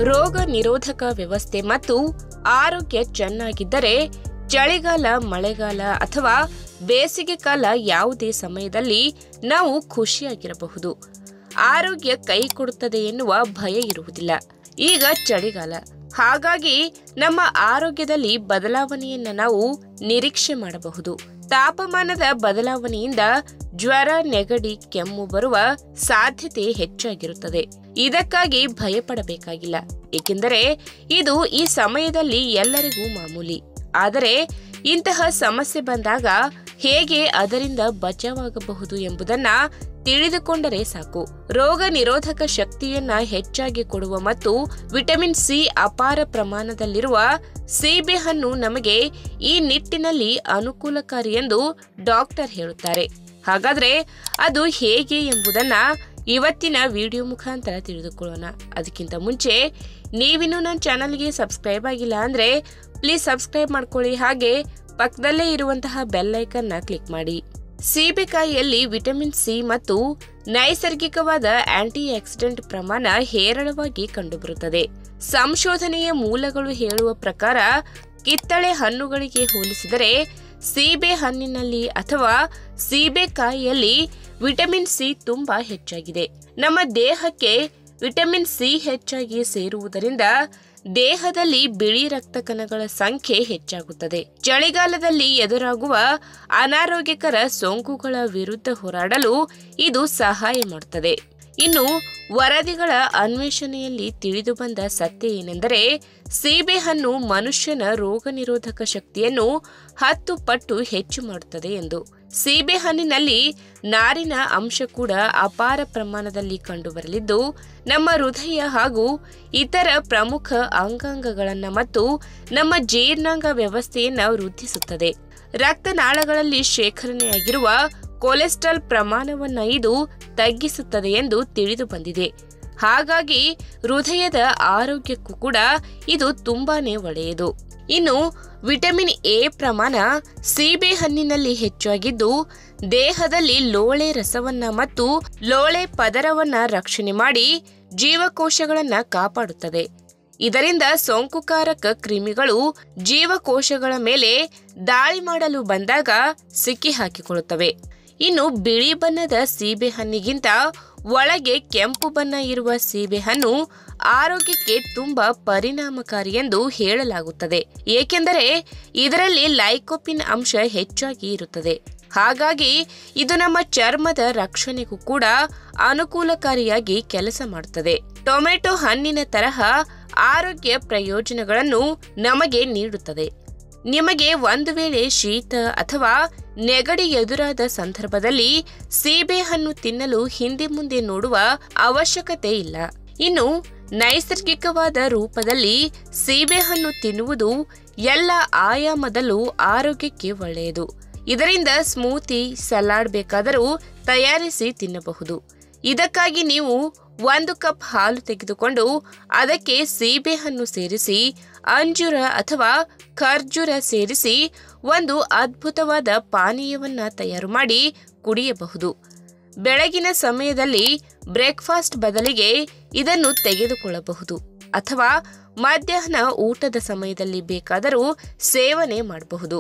ರೋಗ ನಿರೋಧಕ ವ್ಯವಸ್ಥೆ ಮತ್ತು ಆರೋಗ್ಯ ಚೆನ್ನಾಗಿದ್ದರೆ ಚಳಿಗಾಲ ಮಳೆಗಾಲ ಅಥವಾ ಬೇಸಿಗೆ ಕಾಲ ಯಾವುದೇ ಸಮಯದಲ್ಲಿ ನಾವು ಖುಷಿಯಾಗಿರಬಹುದು ಆರೋಗ್ಯ ಕೈ ಕೊಡುತ್ತದೆ ಎನ್ನುವ ಭಯ ಇರುವುದಿಲ್ಲ ಈಗ ಚಳಿಗಾಲ ಹಾಗಾಗಿ ನಮ್ಮ ಆರೋಗ್ಯದಲ್ಲಿ ಬದಲಾವಣೆಯನ್ನ ನಾವು ನಿರೀಕ್ಷೆ ಮಾಡಬಹುದು ತಾಪಮಾನದ ಬದಲಾವಣೆಯಿಂದ ಜ್ವರ ನೆಗಡಿ ಕೆಮ್ಮು ಬರುವ ಸಾಧ್ಯತೆ ಹೆಚ್ಚಾಗಿರುತ್ತದೆ ಇದಕ್ಕಾಗಿ ಭಯಪಡಬೇಕಾಗಿಲ್ಲ ಏಕೆಂದರೆ ಇದು ಈ ಸಮಯದಲ್ಲಿ ಎಲ್ಲರಿಗೂ ಮಾಮೂಲಿ ಆದರೆ ಇಂತಹ ಸಮಸ್ಯೆ ಬಂದಾಗ ಹೇಗೆ ಅದರಿಂದ ಬಚಾವಾಗಬಹುದು ಎಂಬುದನ್ನ ತಿಳಿದುಕೊಂಡರೆ ಸಾಕು ರೋಗ ನಿರೋಧಕ ಶಕ್ತಿಯನ್ನ ಹೆಚ್ಚಾಗಿ ಕೊಡುವ ಮತ್ತು ವಿಟಮಿನ್ ಸಿ ಅಪಾರ ಪ್ರಮಾಣದಲ್ಲಿರುವ ಸೀಬೆಹಣ್ಣು ನಮಗೆ ಈ ನಿಟ್ಟಿನಲ್ಲಿ ಅನುಕೂಲಕಾರಿ ಎಂದು ಡಾಕ್ಟರ್ ಹೇಳುತ್ತಾರೆ ಹಾಗಾದ್ರೆ ಅದು ಹೇಗೆ ಎಂಬುದನ್ನ ಇವತ್ತಿನ ವಿಡಿಯೋ ಮುಖಾಂತರ ತಿಳಿದುಕೊಳ್ಳೋಣ ಅದಕ್ಕಿಂತ ಮುಂಚೆ ನೀವಿನ್ನೂ ನನ್ನ ಚಾನಲ್ಗೆ ಸಬ್ಸ್ಕ್ರೈಬ್ ಆಗಿಲ್ಲ ಅಂದ್ರೆ ಪ್ಲೀಸ್ ಸಬ್ಸ್ಕ್ರೈಬ್ ಮಾಡ್ಕೊಳ್ಳಿ ಹಾಗೆ ಪಕ್ಕದಲ್ಲೇ ಇರುವಂತಹ ಬೆಲ್ ಐಕನ್ನ ಕ್ಲಿಕ್ ಮಾಡಿ ಸೀಬೆಕಾಯಿಯಲ್ಲಿ ವಿಟಮಿನ್ ಸಿ ಮತ್ತು ನೈಸರ್ಗಿಕವಾದ ಆಂಟಿ ಆಕ್ಸಿಡೆಂಟ್ ಪ್ರಮಾಣ ಹೇರಳವಾಗಿ ಕಂಡುಬರುತ್ತದೆ ಸಂಶೋಧನೆಯ ಮೂಲಗಳು ಹೇಳುವ ಪ್ರಕಾರ ಕಿತ್ತಳೆ ಹಣ್ಣುಗಳಿಗೆ ಹೋಲಿಸಿದರೆ ಸೀಬೆ ಹಣ್ಣಿನಲ್ಲಿ ಅಥವಾ ಸೀಬೆಕಾಯಿಯಲ್ಲಿ ವಿಟಮಿನ್ ಸಿ ತುಂಬಾ ಹೆಚ್ಚಾಗಿದೆ ನಮ್ಮ ದೇಹಕ್ಕೆ ವಿಟಮಿನ್ ಸಿ ಹೆಚ್ಚಾಗಿ ಸೇರುವುದರಿಂದ ದೇಹದಲ್ಲಿ ಬಿಳಿ ರಕ್ತ ಕಣಗಳ ಸಂಖ್ಯೆ ಹೆಚ್ಚಾಗುತ್ತದೆ ಚಳಿಗಾಲದಲ್ಲಿ ಎದುರಾಗುವ ಅನಾರೋಗ್ಯಕರ ಸೋಂಕುಗಳ ವಿರುದ್ಧ ಹೋರಾಡಲು ಇದು ಸಹಾಯ ಮಾಡುತ್ತದೆ ಇನ್ನು ವರದಿಗಳ ಅನ್ವೇಷಣೆಯಲ್ಲಿ ತಿಳಿದುಬಂದ ಸತ್ಯ ಏನೆಂದರೆ ಸೀಬೆಹಣ್ಣು ಮನುಷ್ಯನ ರೋಗ ನಿರೋಧಕ ಶಕ್ತಿಯನ್ನು ಹತ್ತು ಪಟ್ಟು ಹೆಚ್ಚು ಮಾಡುತ್ತದೆ ಎಂದು ಸೀಬೆಹಣ್ಣಿನಲ್ಲಿ ನಾರಿನ ಅಂಶ ಕೂಡ ಅಪಾರ ಪ್ರಮಾಣದಲ್ಲಿ ಕಂಡುಬರಲಿದ್ದು ನಮ್ಮ ಹೃದಯ ಹಾಗೂ ಇತರ ಪ್ರಮುಖ ಅಂಗಾಂಗಗಳನ್ನು ಮತ್ತು ನಮ್ಮ ಜೀರ್ಣಾಂಗ ವ್ಯವಸ್ಥೆಯನ್ನು ವೃದ್ಧಿಸುತ್ತದೆ ರಕ್ತನಾಳಗಳಲ್ಲಿ ಶೇಖರಣೆಯಾಗಿರುವ ಕೊಲೆಸ್ಟ್ರಾಲ್ ಪ್ರಮಾಣವನ್ನ ಇದು ತಗ್ಗಿಸುತ್ತದೆ ಎಂದು ತಿಳಿದು ಬಂದಿದೆ ಹಾಗಾಗಿ ಹೃದಯದ ಆರೋಗ್ಯಕ್ಕೂ ಕೂಡ ಇದು ತುಂಬಾನೇ ಒಳ್ಳೆಯದು ಇನ್ನು ವಿಟಮಿನ್ ಎ ಪ್ರಮಾಣ ಸೀಬೆ ಹಣ್ಣಿನಲ್ಲಿ ಹೆಚ್ಚಾಗಿದ್ದು ದೇಹದಲ್ಲಿ ಲೋಳೆ ರಸವನ್ನ ಮತ್ತು ಲೋಳೆ ಪದರವನ್ನ ರಕ್ಷಣೆ ಮಾಡಿ ಜೀವಕೋಶಗಳನ್ನ ಕಾಪಾಡುತ್ತದೆ ಇದರಿಂದ ಸೋಂಕುಕಾರಕ ಕ್ರಿಮಿಗಳು ಜೀವಕೋಶಗಳ ಮೇಲೆ ದಾಳಿ ಮಾಡಲು ಬಂದಾಗ ಸಿಕ್ಕಿ ಹಾಕಿಕೊಳ್ಳುತ್ತವೆ ಇನ್ನು ಬಿಳಿ ಬಣ್ಣದ ಸೀಬೆಹಣ್ಣಿಗಿಂತ ಒಳಗೆ ಕೆಂಪು ಬಣ್ಣ ಇರುವ ಸೀಬೆಹಣ್ಣು ಆರೋಗ್ಯಕ್ಕೆ ತುಂಬಾ ಪರಿಣಾಮಕಾರಿ ಎಂದು ಹೇಳಲಾಗುತ್ತದೆ ಏಕೆಂದರೆ ಇದರಲ್ಲಿ ಲೈಕೋಪಿನ್ ಅಂಶ ಹೆಚ್ಚಾಗಿ ಇರುತ್ತದೆ ಹಾಗಾಗಿ ಇದು ನಮ್ಮ ಚರ್ಮದ ರಕ್ಷಣೆಗೂ ಕೂಡ ಅನುಕೂಲಕಾರಿಯಾಗಿ ಕೆಲಸ ಮಾಡುತ್ತದೆ ಟೊಮೆಟೊ ಹಣ್ಣಿನ ತರಹ ಆರೋಗ್ಯ ಪ್ರಯೋಜನಗಳನ್ನು ನಮಗೆ ನೀಡುತ್ತದೆ ನಿಮಗೆ ಒಂದು ವೇಳೆ ಶೀತ ಅಥವಾ ನೆಗಡಿ ಎದುರಾದ ಸಂದರ್ಭದಲ್ಲಿ ಸೀಬೆಹಣ್ಣು ತಿನ್ನಲು ಹಿಂದೆ ಮುಂದೆ ನೋಡುವ ಅವಶ್ಯಕತೆ ಇಲ್ಲ ಇನ್ನು ನೈಸರ್ಗಿಕವಾದ ರೂಪದಲ್ಲಿ ಸೀಬೆಹಣ್ಣು ತಿನ್ನುವುದು ಎಲ್ಲ ಆಯಾಮದಲ್ಲೂ ಆರೋಗ್ಯಕ್ಕೆ ಒಳ್ಳೆಯದು ಇದರಿಂದ ಸ್ಮೂತಿ ಸಲಾಡ್ ಬೇಕಾದರೂ ತಯಾರಿಸಿ ತಿನ್ನಬಹುದು ಇದಕ್ಕಾಗಿ ನೀವು ಒಂದು ಕಪ್ ಹಾಲು ತೆಗೆದುಕೊಂಡು ಅದಕ್ಕೆ ಸೀಬೆಹಣ್ಣು ಸೇರಿಸಿ ಅಂಜೂರ ಅಥವಾ ಖರ್ಜೂರ ಸೇರಿಸಿ ಒಂದು ಅದ್ಭುತವಾದ ಪಾನೀಯವನ್ನ ತಯಾರು ಮಾಡಿ ಕುಡಿಯಬಹುದು ಬೆಳಗಿನ ಸಮಯದಲ್ಲಿ ಬ್ರೇಕ್ಫಾಸ್ಟ್ ಬದಲಿಗೆ ಇದನ್ನು ತೆಗೆದುಕೊಳ್ಳಬಹುದು ಅಥವಾ ಮಧ್ಯಾಹ್ನ ಊಟದ ಸಮಯದಲ್ಲಿ ಬೇಕಾದರೂ ಸೇವನೆ ಮಾಡಬಹುದು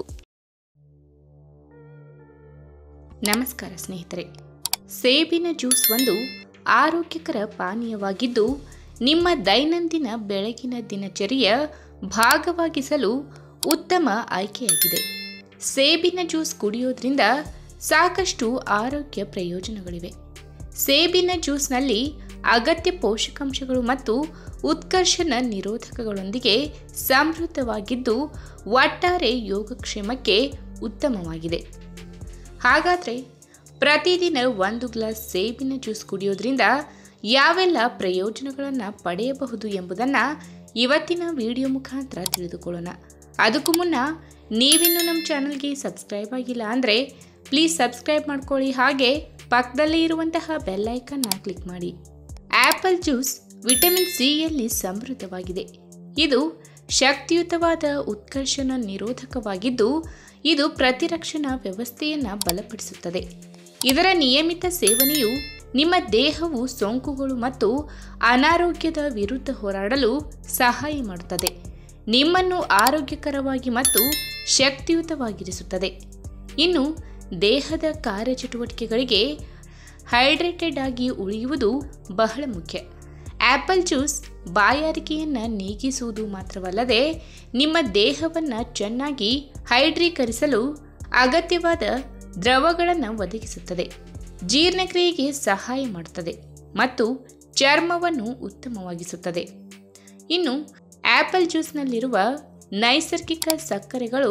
ನಮಸ್ಕಾರ ಸ್ನೇಹಿತರೆ ಸೇಬಿನ ಜ್ಯೂಸ್ ಒಂದು ಆರೋಗ್ಯಕರ ಪಾನೀಯವಾಗಿದ್ದು ನಿಮ್ಮ ದೈನಂದಿನ ಬೆಳಗಿನ ದಿನಚರಿಯ ಭಾಗವಾಗಿಸಲು ಉತ್ತಮ ಆಯ್ಕೆಯಾಗಿದೆ ಸೇಬಿನ ಜ್ಯೂಸ್ ಕುಡಿಯೋದ್ರಿಂದ ಸಾಕಷ್ಟು ಆರೋಗ್ಯ ಪ್ರಯೋಜನಗಳಿವೆ ಸೇಬಿನ ಜ್ಯೂಸ್ನಲ್ಲಿ ಅಗತ್ಯ ಪೋಷಕಾಂಶಗಳು ಮತ್ತು ಉತ್ಕರ್ಷಣ ನಿರೋಧಕಗಳೊಂದಿಗೆ ಸಮೃದ್ಧವಾಗಿದ್ದು ಒಟ್ಟಾರೆ ಯೋಗಕ್ಷೇಮಕ್ಕೆ ಉತ್ತಮವಾಗಿದೆ ಹಾಗಾದರೆ ಪ್ರತಿದಿನ ಒಂದು ಗ್ಲಾಸ್ ಸೇಬಿನ ಜ್ಯೂಸ್ ಕುಡಿಯೋದ್ರಿಂದ ಯಾವೆಲ್ಲ ಪ್ರಯೋಜನಗಳನ್ನು ಪಡೆಯಬಹುದು ಎಂಬುದನ್ನು ಇವತ್ತಿನ ವಿಡಿಯೋ ಮುಖಾಂತರ ತಿಳಿದುಕೊಳ್ಳೋಣ ಅದಕ್ಕೂ ಮುನ್ನ ನೀವಿನ್ನೂ ನಮ್ಮ ಚಾನಲ್ಗೆ ಸಬ್ಸ್ಕ್ರೈಬ್ ಆಗಿಲ್ಲ ಅಂದರೆ ಪ್ಲೀಸ್ ಸಬ್ಸ್ಕ್ರೈಬ್ ಮಾಡ್ಕೊಳ್ಳಿ ಹಾಗೆ ಪಕ್ಕದಲ್ಲಿ ಇರುವಂತಹ ಬೆಲ್ ಐಕನ್ನ ಕ್ಲಿಕ್ ಮಾಡಿ ಆಪಲ್ ಜ್ಯೂಸ್ ವಿಟಮಿನ್ ಸಿಯಲ್ಲಿ ಸಮೃದ್ಧವಾಗಿದೆ ಇದು ಶಕ್ತಿಯುತವಾದ ಉತ್ಕರ್ಷಣ ನಿರೋಧಕವಾಗಿದ್ದು ಇದು ಪ್ರತಿರಕ್ಷಣಾ ವ್ಯವಸ್ಥೆಯನ್ನು ಬಲಪಡಿಸುತ್ತದೆ ಇದರ ನಿಯಮಿತ ಸೇವನೆಯು ನಿಮ್ಮ ದೇಹವು ಸೋಂಕುಗಳು ಮತ್ತು ಅನಾರೋಗ್ಯದ ವಿರುದ್ಧ ಹೋರಾಡಲು ಸಹಾಯ ಮಾಡುತ್ತದೆ ನಿಮ್ಮನ್ನು ಆರೋಗ್ಯಕರವಾಗಿ ಮತ್ತು ಶಕ್ತಿಯುತವಾಗಿರಿಸುತ್ತದೆ ಇನ್ನು ದೇಹದ ಕಾರ್ಯಚಟುವಟಿಕೆಗಳಿಗೆ ಹೈಡ್ರೇಟೆಡ್ ಆಗಿ ಉಳಿಯುವುದು ಬಹಳ ಮುಖ್ಯ ಆಪಲ್ ಜ್ಯೂಸ್ ಬಾಯಾರಿಕೆಯನ್ನು ನೀಗಿಸುವುದು ಮಾತ್ರವಲ್ಲದೆ ನಿಮ್ಮ ದೇಹವನ್ನು ಚೆನ್ನಾಗಿ ಹೈಡ್ರೀಕರಿಸಲು ಅಗತ್ಯವಾದ ದ್ರವಗಳನ್ನು ಒದಗಿಸುತ್ತದೆ ಜೀರ್ಣಕ್ರಿಯೆಗೆ ಸಹಾಯ ಮಾಡುತ್ತದೆ ಮತ್ತು ಚರ್ಮವನ್ನು ಉತ್ತಮವಾಗಿಸುತ್ತದೆ ಇನ್ನು ಆಪಲ್ ಜ್ಯೂಸ್ನಲ್ಲಿರುವ ನೈಸರ್ಗಿಕ ಸಕ್ಕರೆಗಳು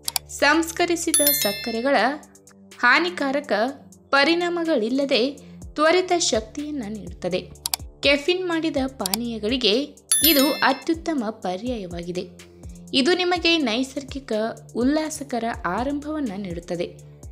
ಸಂಸ್ಕರಿಸಿದ ಸಕ್ಕರೆಗಳ ಹಾನಿಕಾರಕ ಪರಿಣಾಮಗಳಿಲ್ಲದೆ ತ್ವರಿತ ಶಕ್ತಿಯನ್ನು ನೀಡುತ್ತದೆ ಕೆಫಿನ್ ಮಾಡಿದ ಪಾನೀಯಗಳಿಗೆ ಇದು ಅತ್ಯುತ್ತಮ ಪರ್ಯಾಯವಾಗಿದೆ ಇದು ನಿಮಗೆ ನೈಸರ್ಗಿಕ ಉಲ್ಲಾಸಕರ ಆರಂಭವನ್ನು ನೀಡುತ್ತದೆ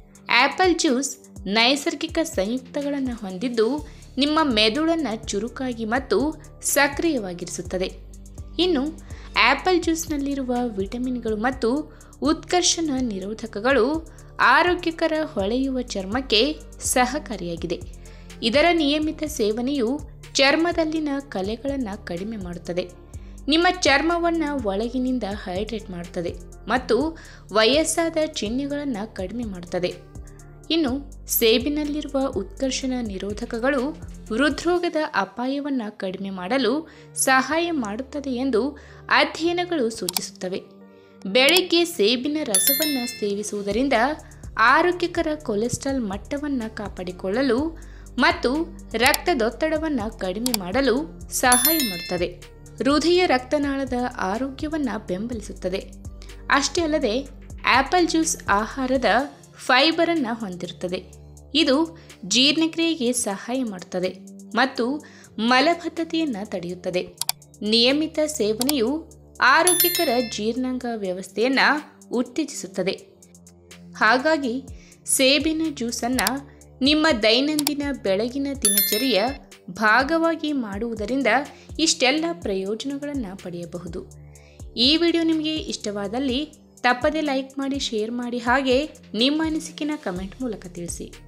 ಆಪಲ್ ಜ್ಯೂಸ್ ನೈಸರ್ಗಿಕ ಸಂಯುಕ್ತಗಳನ್ನು ಹೊಂದಿದ್ದು ನಿಮ್ಮ ಮೆದುಳನ್ನು ಚುರುಕಾಗಿ ಮತ್ತು ಸಕ್ರಿಯವಾಗಿರಿಸುತ್ತದೆ ಇನ್ನು ಆಪಲ್ ಜ್ಯೂಸ್ನಲ್ಲಿರುವ ವಿಟಮಿನ್ಗಳು ಮತ್ತು ಉತ್ಕರ್ಷಣ ನಿರೋಧಕಗಳು ಆರೋಗ್ಯಕರ ಹೊಳೆಯುವ ಚರ್ಮಕ್ಕೆ ಸಹಕಾರಿಯಾಗಿದೆ ಇದರ ನಿಯಮಿತ ಸೇವನೆಯು ಚರ್ಮದಲ್ಲಿನ ಕಲೆಗಳನ್ನು ಕಡಿಮೆ ಮಾಡುತ್ತದೆ ನಿಮ್ಮ ಚರ್ಮವನ್ನು ಒಳಗಿನಿಂದ ಹೈಡ್ರೇಟ್ ಮಾಡುತ್ತದೆ ಮತ್ತು ವಯಸ್ಸಾದ ಚಿಹ್ನೆಗಳನ್ನು ಕಡಿಮೆ ಮಾಡುತ್ತದೆ ಇನ್ನು ಸೇಬಿನಲ್ಲಿರುವ ಉತ್ಕರ್ಷಣ ನಿರೋಧಕಗಳು ಹೃದ್ರೋಗದ ಅಪಾಯವನ್ನು ಕಡಿಮೆ ಮಾಡಲು ಸಹಾಯ ಮಾಡುತ್ತದೆ ಎಂದು ಅಧ್ಯಯನಗಳು ಸೂಚಿಸುತ್ತವೆ ಬೆಳಗ್ಗೆ ಸೇಬಿನ ರಸವನ್ನು ಸೇವಿಸುವುದರಿಂದ ಆರೋಗ್ಯಕರ ಕೊಲೆಸ್ಟ್ರಾಲ್ ಮಟ್ಟವನ್ನು ಕಾಪಾಡಿಕೊಳ್ಳಲು ಮತ್ತು ರಕ್ತದೊತ್ತಡವನ್ನು ಕಡಿಮೆ ಮಾಡಲು ಸಹಾಯ ಮಾಡುತ್ತದೆ ಹೃದಯ ರಕ್ತನಾಳದ ಆರೋಗ್ಯವನ್ನು ಬೆಂಬಲಿಸುತ್ತದೆ ಅಷ್ಟೇ ಅಲ್ಲದೆ ಆಪಲ್ ಜ್ಯೂಸ್ ಆಹಾರದ ಫೈಬರನ್ನು ಹೊಂದಿರುತ್ತದೆ ಇದು ಜೀರ್ಣಕ್ರಿಯೆಗೆ ಸಹಾಯ ಮಾಡುತ್ತದೆ ಮತ್ತು ಮಲಬದ್ಧತೆಯನ್ನು ತಡೆಯುತ್ತದೆ ನಿಯಮಿತ ಸೇವನೆಯು ಆರೋಗ್ಯಕರ ಜೀರ್ಣಾಂಗ ವ್ಯವಸ್ಥೆಯನ್ನು ಉತ್ತೇಜಿಸುತ್ತದೆ ಹಾಗಾಗಿ ಸೇಬಿನ ಜ್ಯೂಸನ್ನು ನಿಮ್ಮ ದೈನಂದಿನ ಬೆಳಗಿನ ದಿನಚರಿಯ ಭಾಗವಾಗಿ ಮಾಡುವುದರಿಂದ ಇಷ್ಟೆಲ್ಲ ಪ್ರಯೋಜನಗಳನ್ನು ಪಡೆಯಬಹುದು ಈ ವಿಡಿಯೋ ನಿಮಗೆ ಇಷ್ಟವಾದಲ್ಲಿ ತಪ್ಪದೇ ಲೈಕ್ ಮಾಡಿ ಶೇರ್ ಮಾಡಿ ಹಾಗೆ ನಿಮ್ಮ ಅನಿಸಿಕೆನ ಕಮೆಂಟ್ ಮೂಲಕ ತಿಳಿಸಿ